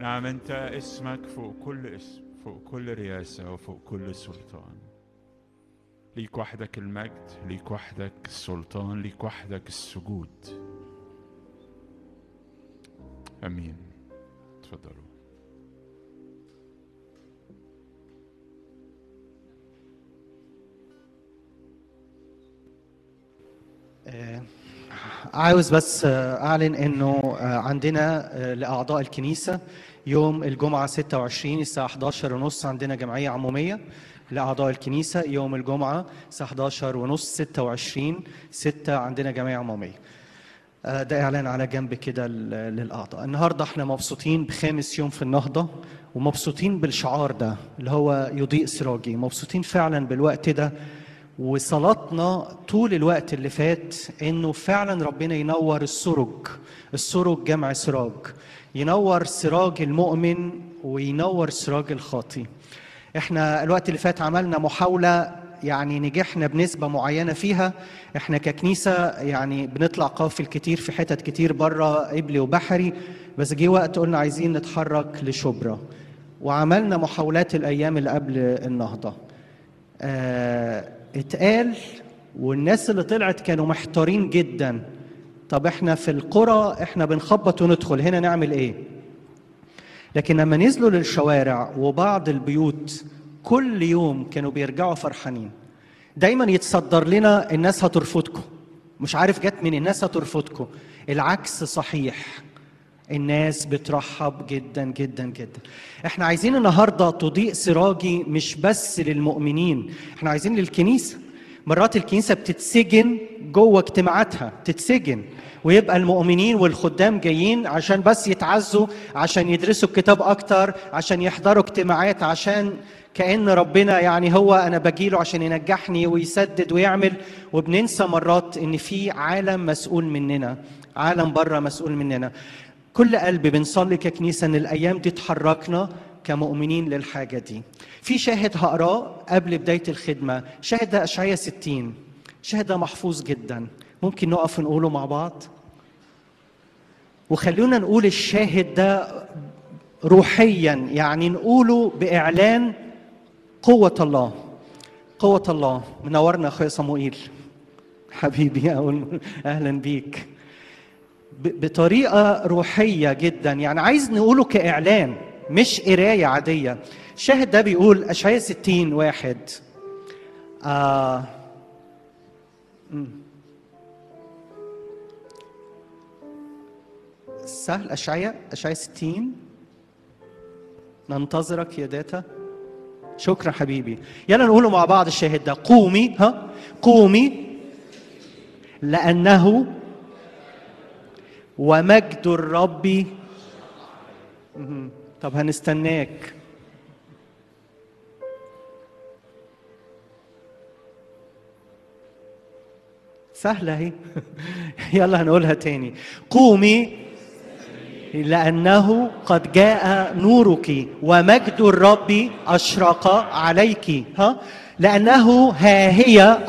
نعم أنت اسمك فوق كل اسم فوق كل رياسة وفوق كل سلطان ليك وحدك المجد ليك وحدك السلطان ليك وحدك السجود امين تفضلوا آه، عاوز بس آه، اعلن انه آه، عندنا آه، لاعضاء الكنيسه يوم الجمعه 26 الساعه 11 ونص عندنا جمعيه عموميه لاعضاء الكنيسه يوم الجمعه الساعه 11 ونص 26 6 عندنا جمعيه عموميه آه، ده اعلان على جنب كده ل- للاعضاء النهارده احنا مبسوطين بخامس يوم في النهضه ومبسوطين بالشعار ده اللي هو يضيء سراجي مبسوطين فعلا بالوقت ده وصلاتنا طول الوقت اللي فات انه فعلا ربنا ينور السرج السرج جمع سراج ينور سراج المؤمن وينور سراج الخاطي احنا الوقت اللي فات عملنا محاولة يعني نجحنا بنسبة معينة فيها احنا ككنيسة يعني بنطلع قافل كتير في حتت كتير بره قبلي وبحري بس جه وقت قلنا عايزين نتحرك لشبرا وعملنا محاولات الأيام اللي قبل النهضة آه اتقال والناس اللي طلعت كانوا محتارين جدا طب احنا في القرى احنا بنخبط وندخل هنا نعمل ايه لكن لما نزلوا للشوارع وبعض البيوت كل يوم كانوا بيرجعوا فرحانين دايما يتصدر لنا الناس هترفضكم مش عارف جت من الناس هترفضكم العكس صحيح الناس بترحب جدا جدا جدا احنا عايزين النهارده تضيء سراجي مش بس للمؤمنين احنا عايزين للكنيسه مرات الكنيسه بتتسجن جوه اجتماعاتها تتسجن ويبقى المؤمنين والخدام جايين عشان بس يتعزوا عشان يدرسوا الكتاب اكتر عشان يحضروا اجتماعات عشان كأن ربنا يعني هو أنا بجيله عشان ينجحني ويسدد ويعمل وبننسى مرات إن في عالم مسؤول مننا عالم بره مسؤول مننا كل قلب بنصلي ككنيسة إن الأيام دي تحركنا كمؤمنين للحاجة دي في شاهد هقراه قبل بداية الخدمة شاهد ده أشعية 60 شاهد ده محفوظ جدا ممكن نقف نقوله مع بعض وخلونا نقول الشاهد ده روحيا يعني نقوله بإعلان قوة الله قوة الله منورنا أخويا صموئيل حبيبي أقول أهلا بيك ب- بطريقة روحية جدا يعني عايز نقوله كإعلان مش قراية عادية الشاهد ده بيقول أشعياء 60 واحد آه مم. سهل أشعياء أشعياء 60 ننتظرك يا داتا شكرا حبيبي يلا نقوله مع بعض الشاهد ده قومي ها قومي لأنه ومجد الرب مهم. طب هنستناك سهلة اهي يلا هنقولها تاني قومي لأنه قد جاء نورك ومجد الرب أشرق عليك ها لأنه ها هي